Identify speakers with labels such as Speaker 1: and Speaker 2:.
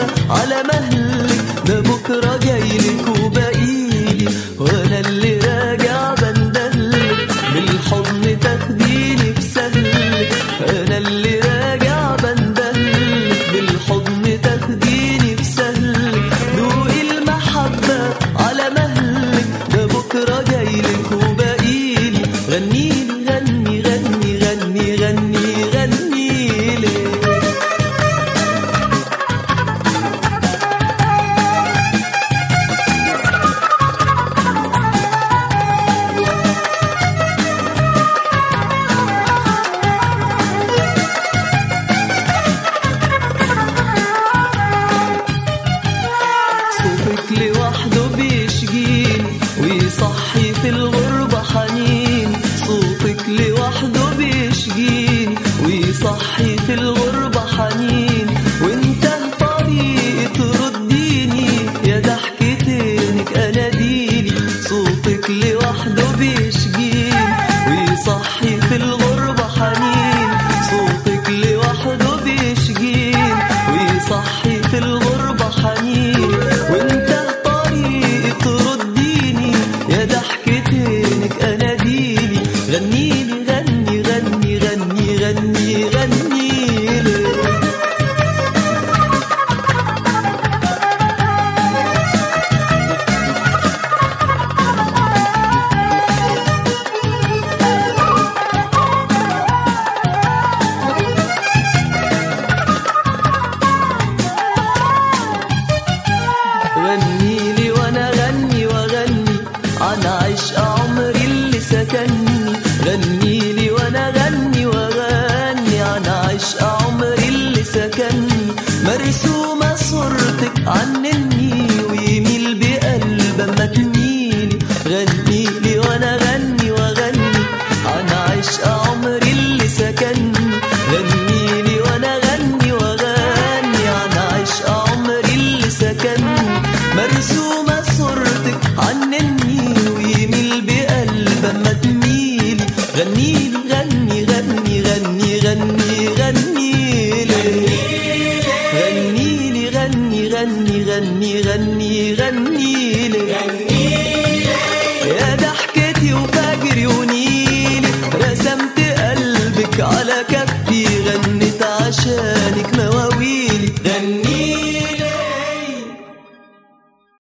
Speaker 1: على مهلك ده بكرة جايلك وبقيلي وانا اللي راجع بندلك بالحضن تاخديني بسهلك انا اللي راجع بندلك بالحضن تاخديني بسهلك دوقي المحبة على مهلك ده بكرة جايلك وبقيلي غنيلي غني غني غني غني غني لي صوتك لوحده بيشجيني ويصحي في الغربة حنين صوتك لوحده بيشجيني ويصحي في الغربة حنين وانت طريقي ترديني يا ضحكتينك اناديني صوتك لوحده بيشجيني ويصحي في الغربة حنين صوتك لوحده بيشجيني ويصحي في الغربة حنين وانت طريقي ترديني يا ضحكتينك اناديني غنيلي غني غني غني غني غني لي غني لي وانا غني واغني عن عشق عمري اللي سكنني غني لي وانا غني واغني عن عشق عمري اللي سكنني مرسومة صورتك عنني ويميل بقلب اما تميلي غني لي وانا غني واغني عن عشق عمري اللي سكنني غني لي وانا غني واغني عن عشق عمري اللي سكنني مرسومة صورتك عنني ويميل بقلب اما تميلي غنيلي غني غني غني غني غني لي غنيلي غني غني غني غني غني لي يا ضحكتي وفجري ونيلي رسمت قلبك على كفي غنت عشان